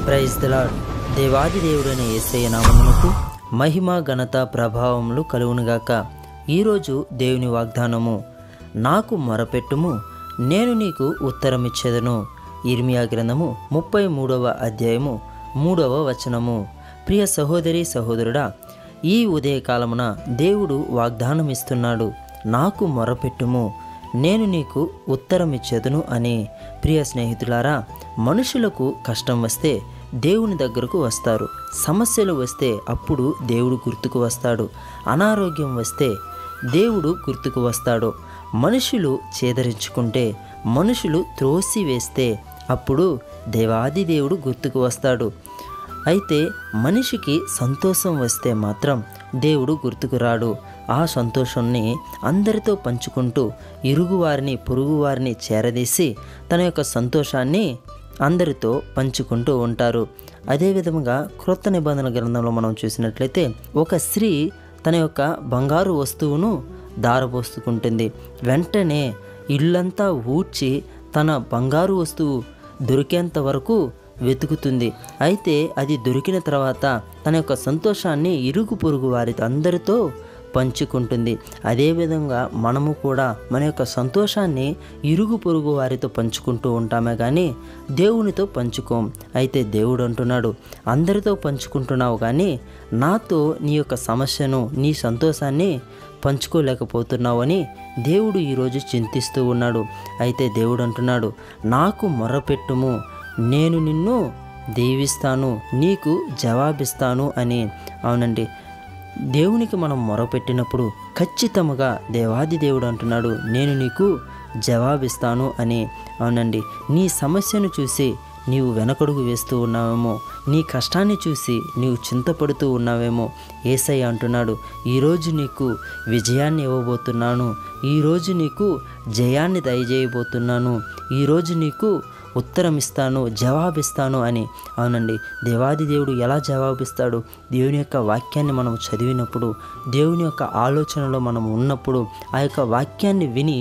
praise the Lord దేవాది దేవుడైన యేసయ్య నామమునకు మహిమ ఘనత ప్రభావములు కలుగునుగాక ఈరోజు దేవుని వాగ్దానము నాకు మొరపెట్టుము నేను నీకు ఉత్తరమిచ్చేదను ఇర్మియా గ్రంథము ముప్పై మూడవ అధ్యాయము మూడవ వచనము ప్రియ సహోదరి సహోదరుడా ఈ ఉదయకాలమున దేవుడు వాగ్దానం ఇస్తున్నాడు నాకు మొరపెట్టుము నేను నీకు ఉత్తరమిచ్చేదను అని ప్రియ స్నేహితులారా మనుషులకు కష్టం వస్తే దేవుని దగ్గరకు వస్తారు సమస్యలు వస్తే అప్పుడు దేవుడు గుర్తుకు వస్తాడు అనారోగ్యం వస్తే దేవుడు గుర్తుకు వస్తాడు మనుషులు చేదరించుకుంటే మనుషులు త్రోసి వేస్తే అప్పుడు దేవాది దేవుడు గుర్తుకు వస్తాడు అయితే మనిషికి సంతోషం వస్తే మాత్రం దేవుడు గుర్తుకు రాడు ఆ సంతోషాన్ని అందరితో పంచుకుంటూ ఇరుగువారిని పొరుగువారిని చేరదీసి తన యొక్క సంతోషాన్ని అందరితో పంచుకుంటూ ఉంటారు అదేవిధంగా క్రొత్త నిబంధన గ్రంథంలో మనం చూసినట్లయితే ఒక స్త్రీ తన యొక్క బంగారు వస్తువును దారపోసుకుంటుంది వెంటనే ఇల్లంతా ఊడ్చి తన బంగారు వస్తువు దొరికేంత వరకు వెతుకుతుంది అయితే అది దొరికిన తర్వాత తన యొక్క సంతోషాన్ని ఇరుగు పొరుగు వారి అందరితో పంచుకుంటుంది అదేవిధంగా మనము కూడా మన యొక్క సంతోషాన్ని ఇరుగు పొరుగు వారితో పంచుకుంటూ ఉంటామే కానీ దేవునితో పంచుకోం అయితే దేవుడు అంటున్నాడు అందరితో పంచుకుంటున్నావు కానీ నాతో నీ యొక్క సమస్యను నీ సంతోషాన్ని పంచుకోలేకపోతున్నావని దేవుడు ఈరోజు చింతిస్తూ ఉన్నాడు అయితే దేవుడు అంటున్నాడు నాకు మొరపెట్టుము నేను నిన్ను దీవిస్తాను నీకు జవాబిస్తాను అని అవునండి దేవునికి మనం మొరపెట్టినప్పుడు ఖచ్చితంగా దేవాది దేవుడు అంటున్నాడు నేను నీకు జవాబిస్తాను అని అవునండి నీ సమస్యను చూసి నీవు వెనకడుగు వేస్తూ ఉన్నావేమో నీ కష్టాన్ని చూసి నీవు చింతపడుతూ ఉన్నావేమో ఏసై అంటున్నాడు ఈరోజు నీకు విజయాన్ని ఇవ్వబోతున్నాను ఈరోజు నీకు జయాన్ని దయచేయబోతున్నాను ఈరోజు నీకు ఉత్తరం ఇస్తాను జవాబిస్తాను అని అవునండి దేవాది దేవుడు ఎలా జవాబిస్తాడు దేవుని యొక్క వాక్యాన్ని మనం చదివినప్పుడు దేవుని యొక్క ఆలోచనలో మనం ఉన్నప్పుడు ఆ యొక్క వాక్యాన్ని విని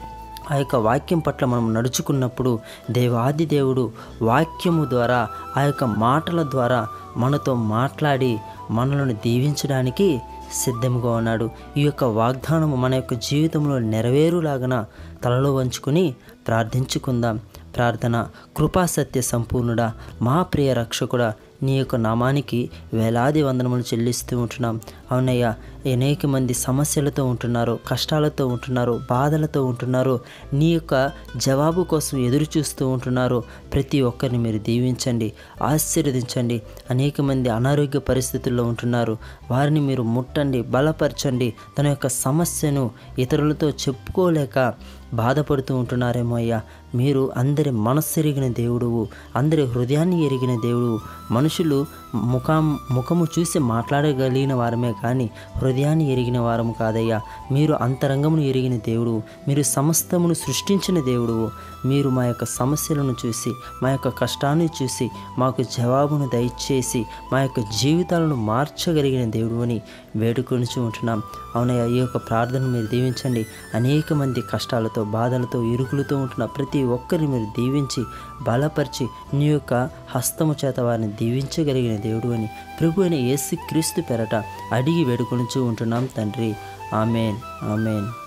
ఆ యొక్క వాక్యం పట్ల మనం నడుచుకున్నప్పుడు దేవాది దేవుడు వాక్యము ద్వారా ఆ యొక్క మాటల ద్వారా మనతో మాట్లాడి మనలను దీవించడానికి సిద్ధంగా ఉన్నాడు ఈ యొక్క వాగ్దానము మన యొక్క జీవితంలో నెరవేరులాగన తలలో వంచుకుని ప్రార్థించుకుందాం ప్రార్థన కృపాసత్య సంపూర్ణుడా మా ప్రియ రక్షకుడా నీ యొక్క నామానికి వేలాది వందనములు చెల్లిస్తూ ఉంటున్నాం అవునయ్యా అనేక మంది సమస్యలతో ఉంటున్నారు కష్టాలతో ఉంటున్నారు బాధలతో ఉంటున్నారు నీ యొక్క జవాబు కోసం ఎదురు చూస్తూ ఉంటున్నారు ప్రతి ఒక్కరిని మీరు దీవించండి ఆశీర్వదించండి అనేక మంది అనారోగ్య పరిస్థితుల్లో ఉంటున్నారు వారిని మీరు ముట్టండి బలపరచండి తన యొక్క సమస్యను ఇతరులతో చెప్పుకోలేక బాధపడుతూ ఉంటున్నారేమో అయ్యా మీరు అందరి మనస్సు ఎరిగిన దేవుడువు అందరి హృదయాన్ని ఎరిగిన దేవుడు మనుషులు ముఖం ముఖము చూసి మాట్లాడగలిగిన వారమే కానీ హృదయాన్ని ఎరిగిన వారము కాదయ్యా మీరు అంతరంగమును ఎరిగిన దేవుడు మీరు సమస్తమును సృష్టించిన దేవుడు మీరు మా యొక్క సమస్యలను చూసి మా యొక్క కష్టాన్ని చూసి మాకు జవాబును దయచేసి మా యొక్క జీవితాలను మార్చగలిగిన దేవుడు అని వేడుకొని ఉంటున్నాం అవునయ్యా ఈ యొక్క ప్రార్థన మీరు దీవించండి అనేక మంది కష్టాలతో బాధలతో ఇరుకులతో ఉంటున్న ప్రతి ఒక్కరిని మీరు దీవించి బలపరిచి నీ యొక్క హస్తము చేత వారిని దీవించగలిగిన దేవుడు అని ప్రభు అయిన యేసు క్రీస్తు పెరట అడిగి వేడుకొని ఉంటున్నాం తండ్రి ఆమెన్ ఆమెన్